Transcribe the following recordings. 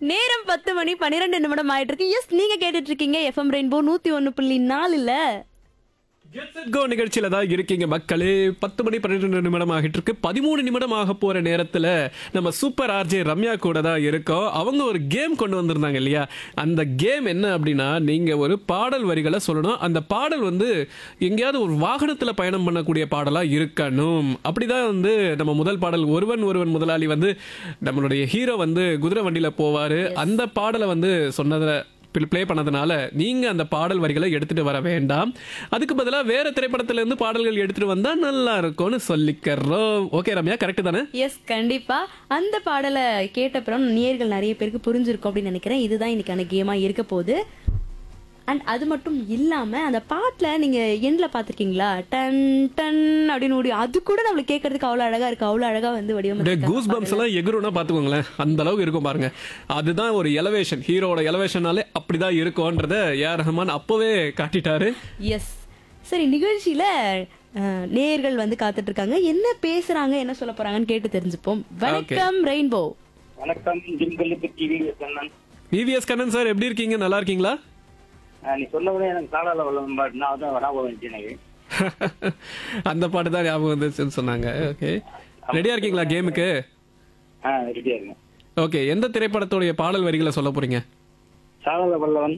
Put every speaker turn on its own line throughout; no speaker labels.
நேரம் பத்து மணி பன்னிரெண்டு நிமிடம் ஆயிட்டு இருக்கு எஸ் நீங்க கேட்டுட்டு இருக்கீங்க எஃப்எம் ரெயின்போ நூத்தி ஒன்னு புள்ளி நாலுல
Get Set Go நிகழ்ச்சியில தான் இருக்கீங்க மக்களே பத்து மணி பன்னிரெண்டு நிமிடம் ஆகிட்டு இருக்கு பதிமூணு நிமிடம் ஆக போற நேரத்துல நம்ம சூப்பர் ஆர்ஜே ரம்யா கூட தான் இருக்கோம் அவங்க ஒரு கேம் கொண்டு வந்திருந்தாங்க இல்லையா அந்த கேம் என்ன அப்படின்னா நீங்க ஒரு பாடல் வரிகளை சொல்லணும் அந்த பாடல் வந்து எங்கேயாவது ஒரு வாகனத்துல பயணம் பண்ணக்கூடிய பாடலா இருக்கணும் அப்படிதான் வந்து நம்ம முதல் பாடல் ஒருவன் ஒருவன் முதலாளி வந்து நம்மளுடைய ஹீரோ வந்து குதிரை வண்டியில போவாரு அந்த பாடலை வந்து சொன்னதை ப்ளே பண்ணதுனால நீங்க அந்த பாடல் வரிகளை எடுத்துட்டு வர வேண்டாம் அதுக்கு பதிலா வேற திரைப்படத்துல இருந்து பாடல்கள் எடுத்துட்டு வந்தா நல்லா இருக்கும்னு சொல்லிக்கிறோம் ஓகே ரம்யா கரெக்ட் தானே
எஸ் கண்டிப்பா அந்த பாடலை கேட்டப்புறம் நேயர்கள் நிறைய பேருக்கு புரிஞ்சிருக்கும் அப்படின்னு நினைக்கிறேன் இதுதான் இன்னைக்கான கேமா இருக்க போகுது அண்ட் அது மட்டும் இல்லாம அந்த பாட்டுல நீங்க எண்ட்ல பாத்திருக்கீங்களா டன் டன் அப்படின்னு ஓடி அது கூட நம்மளுக்கு கேட்கறதுக்கு அவ்வளவு அழகா இருக்கு அவ்வளவு அழகா வந்து
அப்படியே கூஸ் பம்ப்ஸ்
வடிவம்
எல்லாம் எகுரும்னா பாத்துக்கோங்களேன் அந்த அளவுக்கு இருக்கும் பாருங்க அதுதான் ஒரு எலவேஷன் ஹீரோட எலவேஷனாலே அப்படிதான் இருக்கும்ன்றத ஏஆர் ரஹ்மான் அப்பவே காட்டிட்டாரு
எஸ் சரி நிகழ்ச்சியில அஹ், நேயர்கள் வந்து காத்துட்டு இருக்காங்க என்ன பேசுறாங்க என்ன சொல்ல போறாங்கன்னு கேட்டு தெரிஞ்சுப்போம் வணக்கம் ரெயின்போ
வணக்கம் ஜிம்கல்லுக்கு TV Kannan
VVS Kannan sir எப்படி இருக்கீங்க நல்லா இருக்கீங்களா
ஆஹ் நீ சொன்னவனே எனக்கு காலால வல்லம் பாட்டு நான் தான் ஞாபகம் வந்துச்சு எனக்கு
அந்த பாட்டு தான் ஞாபகம் வந்துச்சுன்னு சொன்னாங்க ஓகே ரெடியா இருக்கீங்களா கேமுக்கு
ஆ ரெடியா இருக்கேன்
ஓகே எந்த திரைப்படத்துடைய பாடல் வரிகளை சொல்ல போறீங்க
சாலால வல்லவன்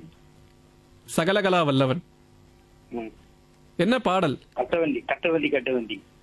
சகலகலா வல்லவன்
ம்.
என்ன பாடல்
கட்டவண்டி கட்டவண்டி கட்டவண்டி